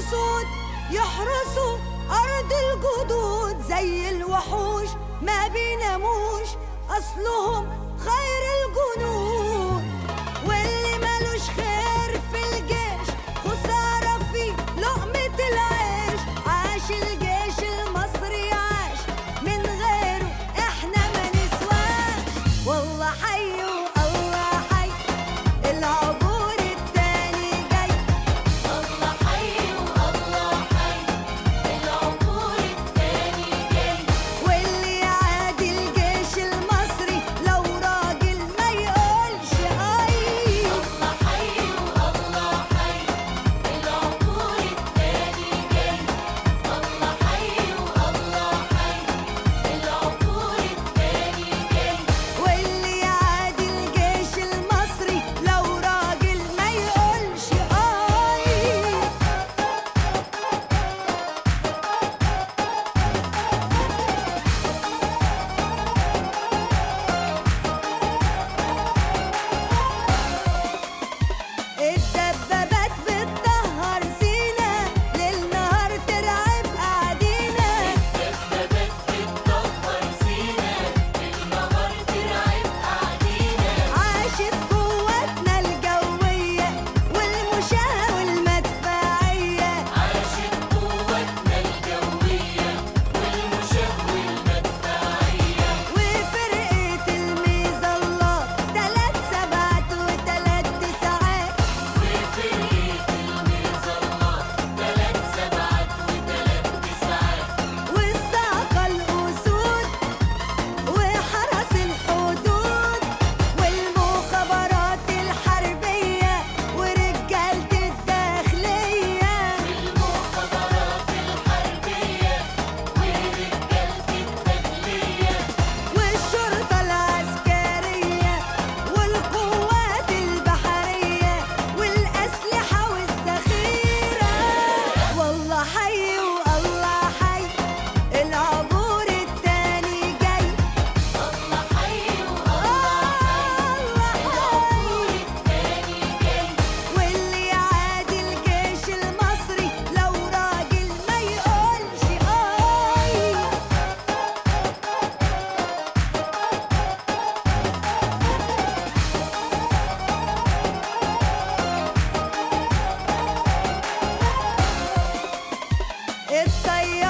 أسود يحرسوا أرض الجدود زي الوحوش ما بيناموش أصلهم خير الجنود واللي ملوش خير في الجيش خسارة في لقمة العيش عاش الجيش المصري عاش من غيره احنا ما نسواش والله حي والله حي العبور التاني جاي الله حي والله حي العبور التاني جاي واللي يعادي الجيش المصري لو راجل ما يقولش اي الله حي والله حي العبور التاني جاي الله حي والله حي العبور التاني جاي واللي يعادي الجيش المصري لو راجل ما يقولش اي الدبابات بتطهر سينا ليل نهار ترعب قاعدينا دبابات بتطهر سينا النهار ترعب قاعدينا عاشت قوتنا الجوية والمشاة والمدفعية عاشت قوتنا الجوية والمشاة والمدفعية وفرقة الميزة الله تلات سبعات وتلات تسعات وفرقة المظلة تلات سبعات وتلات تسعات والساقة الأسود وحرس الحدود والمخابرات الحربية ورجالة الداخلية المخابرات الحربية ورجالة الداخلية والشرطة العسكرية والقوات البحرية والأسلحة والذخيرة والله حي والله حي العبور التاني جاي الله حي والله حي العبور التاني جاي واللي يعادي الجيش المصري لو راجل ما يقولش اي الطيارة